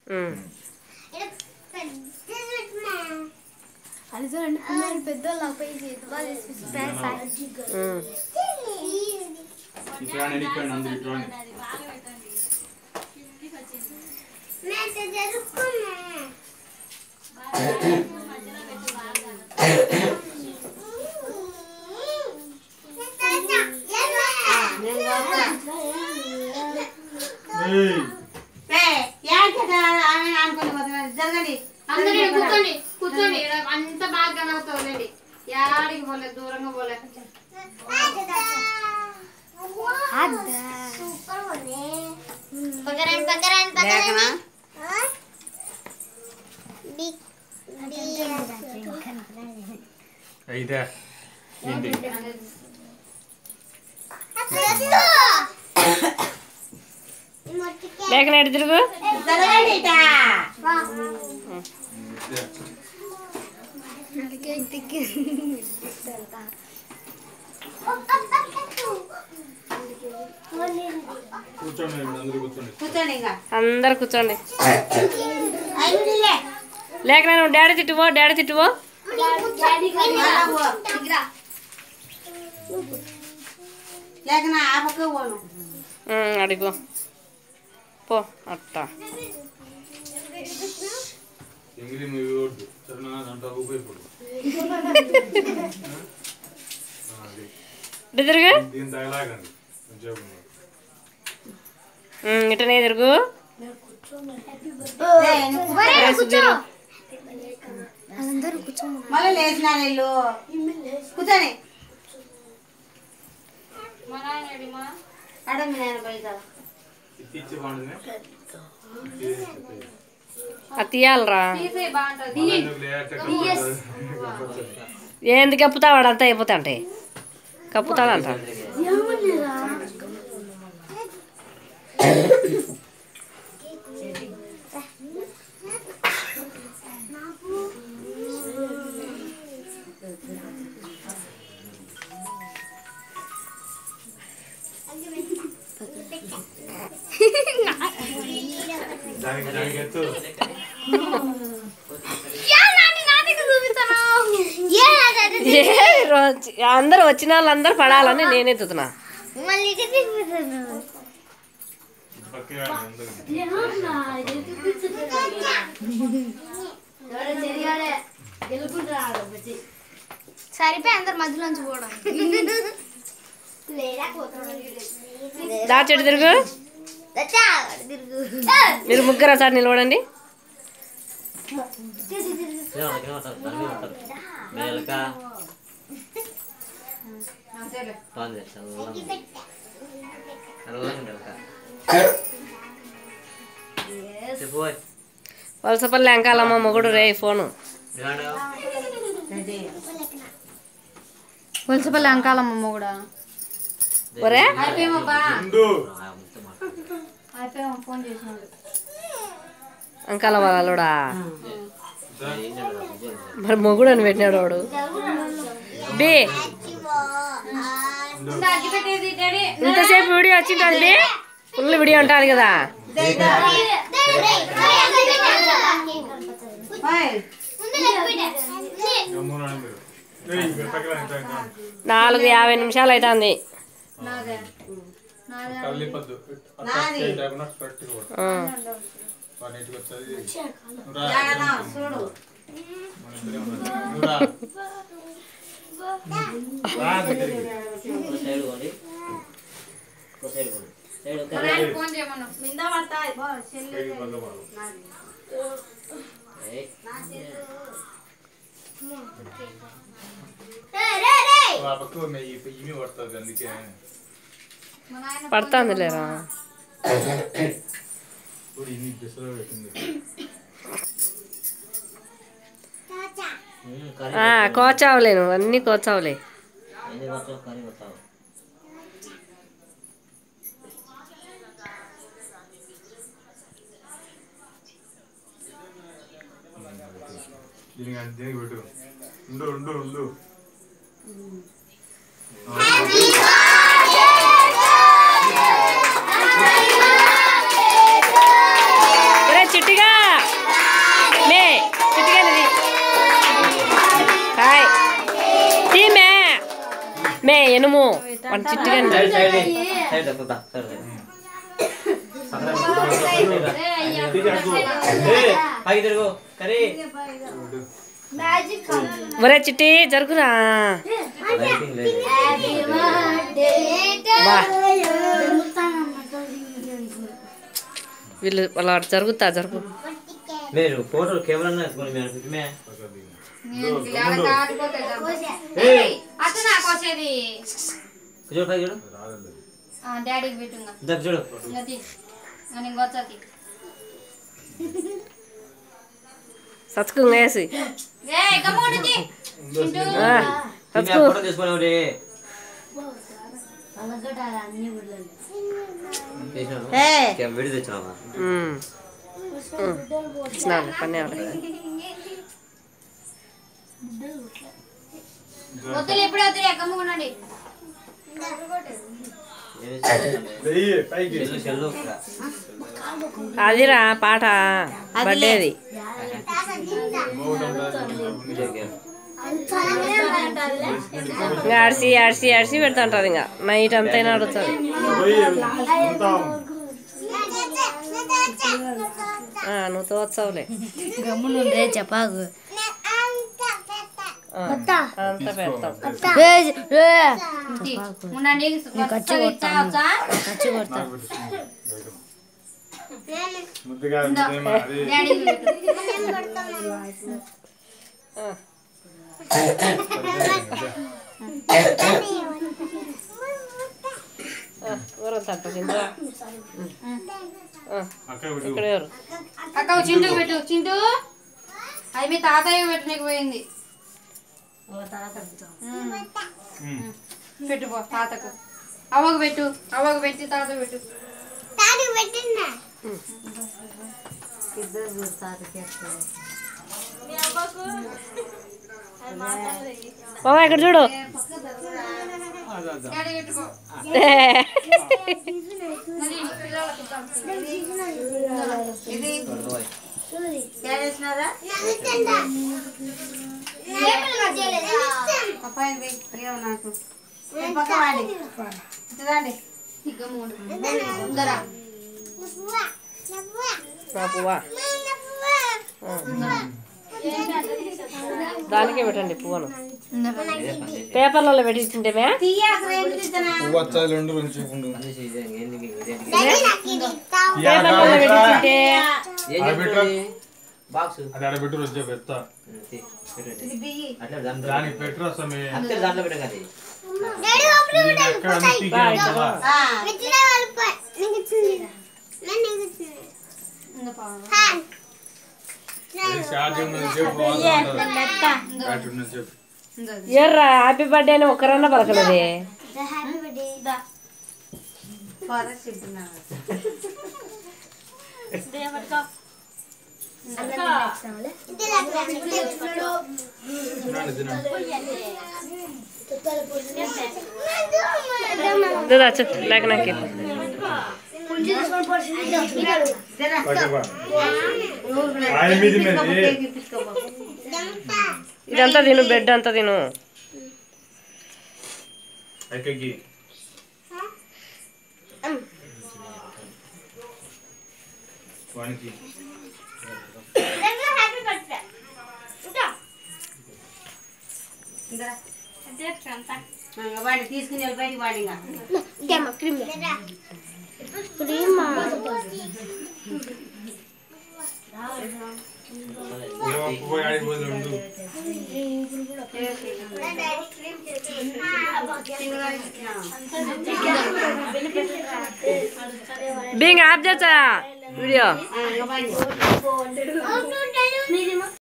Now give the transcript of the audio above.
ఉమ్. అది చూడండి పిల్లలు పెద్దోళ్ళు పోయి చేతులు తీసి ఉమ్. ఇక్కడ ఇక్కడ అందరు ఇక్కడ జరగండి అందరూ ఈడ కూర్చోండి కూర్చోండి ఈడ అంత బాగా కనవుతావులేండి యాడికి పోలే దూరంగా పోలే పగరాని పగరాని లేకనా అయితే ఏంటి లేక నేడు తిరుగు జరగండి ఇట కూర్చోండి ఇప్పుడు అందరూ కూర్చోండి కూర్చోండి ఇంకా అందరు కూర్చోండి అయిపోయిందిలే. లేక నేను డాడీ తిట్టువో డాడీ తిట్టువో మళ్ళా పో. లేకనా ఆ పక్క పోను ఉమ్, అడిగో పో అట్టా ఇంగ్లీష్ మూవీ వద్దు సరేనా దాంట్లో ఊపిపోడు ఇటు తిరుగు దీని తగలాగండి మంచిగా ఉన్నారు. ఉమ్, ఇటనే తిరుగు ఏయ్, నువ్వు ఒరే సుధీరు మళ్ళీ లేచిన ఇల్లు కూర్చోండి అడ మీ నాయన పోయి కదా ఇది ఇచ్చి బాగుంటుంది అది తీయాలరా ఎందుకు లేట్ ఏంది కప్పుతావాడు అంతా అయిపోతా అంటే కప్పుతాడంట దానికి దానికి ఎత్తు ఏ రోజు అందరు వచ్చిన వాళ్ళందరూ పడాలని నేనే ఎత్తుతున్నా మళ్ళీ తిరుగుతాను పక్కగా అందరూ సరిపోయి అందరు మధ్యలోంచి పోవడం దాచెడు తిరుగు తిరుగు మీరు ముగ్గురు ఒకసారి నిలబడండి మేలక బాగుంది చల్లగా చల్లగా మేలక చెప్పు పోయ్. వలసపల్లి వెంకాలమ్మ మొగుడు రే ఫోను ఏడు. పులసపల్లి అంకాలమ్మ కూడా ఒరే ఉండు ఆ, ముందు మాట. ఫోన్ చేసినాడు అంకాల వాళ్ళడా ఏం చెప్పరా, నిజం. మరి మొగుడు అని పెట్టినాడు వాడు బి ఇంతసేపు వీడియో వచ్చింటుంది బి ఫుల్ వీడియో ఉంటుంది కదా ఓయ్, గమ్మున మీరు ఏయ్, ఇక్కడ పక్కన ఇంకా ఇంకా. నాలుగు యాభై నిమిషాలు అవుతుంది కదిలిపద్దు అట్లా నాది. చేయి లేకుండా కరెక్ట్గా కొట్టు. ఆ. వాడు ఇంటికి వచ్చేది. నువ్వు రా. జాగ్రత్త, చూడు మన ఇద్దరే ఉన్నాం. నువ్వు రా. రా దగ్గరికి. ఒక సైడ్ పోండి ఒక సైడ్ పోండి సైడ్ ఒక ఫోన్ చేయమను మింద పడతాయి సైడ్కి పక్క పడు. ఏయ్. ఆ పక్క ఉన్నాయి. ఈ- ఇవి పడుతుంది అందుకే పడుతుంది లేరా ఇప్పుడు ఇన్ని డ్రెస్సులు పెట్టింది ఉమ్, కర్రీ ఆ, కోచావులే నువ్వు అన్నీ కోచావులే ఎన్ని వస్తావు కర్రీ వస్తావు దీనికి దీనికి పెట్టు ఉండు ఉండు ఉండు ఒరే చిట్టిగా ఎనుము మన చిట్టుగా సైడ్ సైడ్ సైడ్ వస్తుందా సైడ్ పైకి తిరుగు కరీ మ్యాజిక్ ఒరే చిట్టి జరుగురా లైటింగ్ లేదు బా వీళ్ళు అలా జరుగుతా జరుగు మీరు ఫోటో కెమెరా ఎత్తుకోండి మీరు ఫిట్మే అతను నాకు వచ్చేది చూడు పైకి చూడు డాడీకి పెట్టుగా దగ్గర చూడు అది నేను ఇంకొచ్చది సచ్చుకు వేసి ఏ గమ్ముండి చింటూ సచ్చుకు ఫోటో తీసుకొని ఒకటి చేసినావు విడి తెచ్చినావా ఇచ్చినాను పని ఆవిడ వద్దులు ఎప్పుడే వద్దులే గమ్ముకుండండి వెయ్యి పైకి చెల్లు చెల్లు అదిరా పాట బర్త్డేది ఇంకా ఆడిసి ఆడిసి ఆడిసి పెడుతుంటది ఇంకా నైట్ అంతైనా ఆడుతుంది పోయి అంతా ఆ, నువ్వు తోచవులే గమ్మునుండే చెప్పాకు అంత పెడతాం ఉండండి వచ్చా ఖర్చు కొడతా ముద్దుగా ఉంటేమో అది డాడీకి పెట్టు ఆ, ఆ, ఊరంతా అంట తిందా అక్క పెట్టు ఇక్కడ ఎవరు అక్క చింటూ పెట్టు చింటూ అది మీ తాతయ్య పెట్టడానికి పోయింది ఉమ్. పెట్టు పో తాతకు అవ్వకు పెట్టు అవ్వకు పెట్టి తాత పెట్టు తాడికి పెట్టినా బాబా ఇక్కడ చూడు డాడీ పెట్టుకో మరి పిల్లలకు ఇది పప్పాయి ఏమో నాకు ఇదండి ఇక మూడు ఉందరా నా పువ్వా దానికే పెట్టండి పువ్వును పేపర్లలో పెట్టించుంటేమే పువ్వు వచ్చాయి రెండు రెండు ఉండు పేపర్లలో పెట్టించుంటే బాక్స్ అది ఆడ పెట్టు వచ్చే పెద్ద అట్లా దాంట్లో దానికి పెట్టరు సమయ అంతే దాంట్లో పెట్ట కదా ఎక్కడ అన్ని పీకేయాలి కదా. ఇది షార్ట్ ఉన్నది చెప్పు బ్యాటరీ ఉన్నది చెప్పు ఎర్రా హ్యాపీ బర్త్డే అని ఒక్కరన్నా పలకలేదే తినండి తినండి దా చూ లేక నాకు పట్టుకో. ఆయన మీద ఉన్నది ఇదంతా తిను బెడ్ అంతా తిను ఎక్కకి వానికి వాడిని తీసుకుని వెళ్ళి బయటికి వాడి ఇంకా పోయి ఆడికి పోయి ఉండు బీంగ్ ఆఫ్ చేసా వీడియో